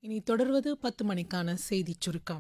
இனி தொடர்வது பத்து மணிக்கான செய்திச் சுருக்கம்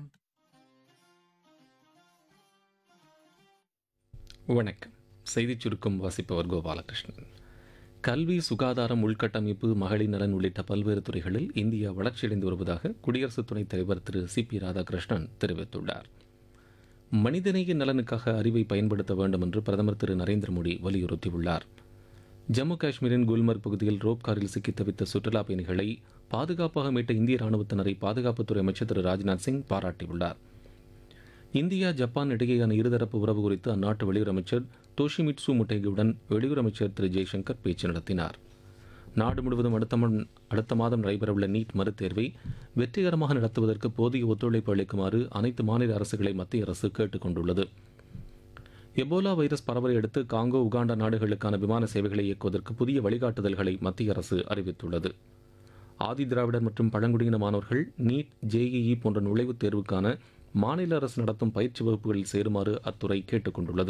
வணக்கம் செய்திச் சுருக்கம் வாசிப்பவர் கோபாலகிருஷ்ணன் கல்வி சுகாதாரம் உள்கட்டமைப்பு மகளிர் நலன் உள்ளிட்ட பல்வேறு துறைகளில் இந்தியா வளர்ச்சியடைந்து வருவதாக குடியரசு துணைத் தலைவர் திரு சி பி ராதாகிருஷ்ணன் தெரிவித்துள்ளார் மனிதநேய நலனுக்காக அறிவை பயன்படுத்த வேண்டும் என்று பிரதமர் திரு நரேந்திர மோடி வலியுறுத்தியுள்ளார் ஜம்மு காஷ்மீரின் குல்மர்க் பகுதியில் ரோப் காரில் சிக்கித் தவித்த சுற்றுலா பயணிகளை பாதுகாப்பாக மீட்ட இந்திய ராணுவத்தினரை பாதுகாப்புத்துறை அமைச்சர் திரு ராஜ்நாத் சிங் பாராட்டியுள்ளார் இந்தியா ஜப்பான் இடையேயான இருதரப்பு உறவு குறித்து அந்நாட்டு வெளியுறவு அமைச்சர் தோஷிமிட்சு முட்டேகியுடன் வெளியுறவு அமைச்சர் திரு ஜெய்சங்கர் பேச்சு நடத்தினார் நாடு முழுவதும் அடுத்த மன்- அடுத்த மாதம் நடைபெறவுள்ள நீட் மறுதேர்வை வெற்றிகரமாக நடத்துவதற்கு போதிய ஒத்துழைப்பு அளிக்குமாறு அனைத்து மாநில அரசுகளை மத்திய அரசு கேட்டுக் கொண்டுள்ளது எபோலா வைரஸ் பரவலை அடுத்து காங்கோ உகாண்டா நாடுகளுக்கான விமான சேவைகளை இயக்குவதற்கு புதிய வழிகாட்டுதல்களை மத்திய அரசு அறிவித்துள்ளது ஆதி திராவிடர் மற்றும் பழங்குடியின மாணவர்கள் நீட் ஜேஇஇ போன்ற நுழைவுத் தேர்வுக்கான மாநில அரசு நடத்தும் பயிற்சி வகுப்புகளில் சேருமாறு அத்துறை கேட்டுக் கொண்டுள்ளது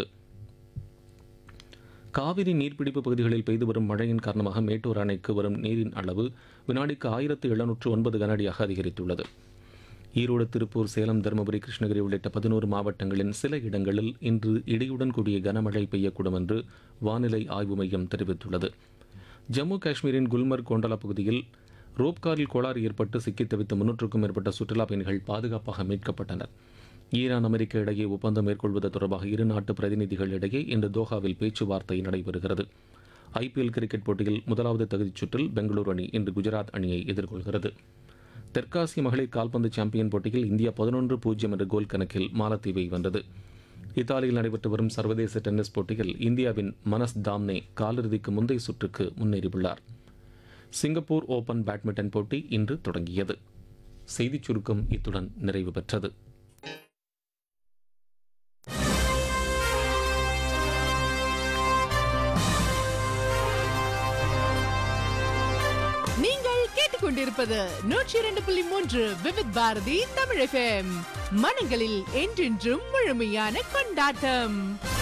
காவிரி நீர்பிடிப்பு பகுதிகளில் பெய்து வரும் மழையின் காரணமாக மேட்டூர் அணைக்கு வரும் நீரின் அளவு வினாடிக்கு ஆயிரத்து எழுநூற்று ஒன்பது கனஅடியாக அதிகரித்துள்ளது ஈரோடு திருப்பூர் சேலம் தருமபுரி கிருஷ்ணகிரி உள்ளிட்ட பதினோரு மாவட்டங்களின் சில இடங்களில் இன்று இடியுடன் கூடிய கனமழை பெய்யக்கூடும் என்று வானிலை ஆய்வு மையம் தெரிவித்துள்ளது ஜம்மு காஷ்மீரின் குல்மர்க் கோண்டலா பகுதியில் ரோப்காரில் கோளாறு ஏற்பட்டு சிக்கித் தவித்த முன்னூற்றுக்கும் மேற்பட்ட சுற்றுலாப் பயணிகள் பாதுகாப்பாக மீட்கப்பட்டனர் ஈரான் அமெரிக்க இடையே ஒப்பந்தம் மேற்கொள்வது தொடர்பாக இரு நாட்டு பிரதிநிதிகள் இடையே இன்று தோஹாவில் பேச்சுவார்த்தை நடைபெறுகிறது ஐபிஎல் கிரிக்கெட் போட்டியில் முதலாவது தகுதிச் சுற்றில் பெங்களூரு அணி இன்று குஜராத் அணியை எதிர்கொள்கிறது தெற்காசிய மகளிர் கால்பந்து சாம்பியன் போட்டியில் இந்தியா பதினொன்று பூஜ்ஜியம் என்ற கோல் கணக்கில் மாலத்தீவை வென்றது இத்தாலியில் நடைபெற்று வரும் சர்வதேச டென்னிஸ் போட்டியில் இந்தியாவின் மனஸ் தாம்னே காலிறுதிக்கு முந்தைய சுற்றுக்கு முன்னேறியுள்ளார் சிங்கப்பூர் ஓபன் பேட்மிண்டன் போட்டி இன்று தொடங்கியது செய்திச் சுருக்கம் இத்துடன் நிறைவு பெற்றது நீங்கள் கேட்டுக்கொண்டிருப்பது நூற்றி இரண்டு புள்ளி மூன்று விவித் பாரதி தமிழ் எஃப்எம் மனங்களில் என்றென்றும் முழுமையான கொண்டாட்டம்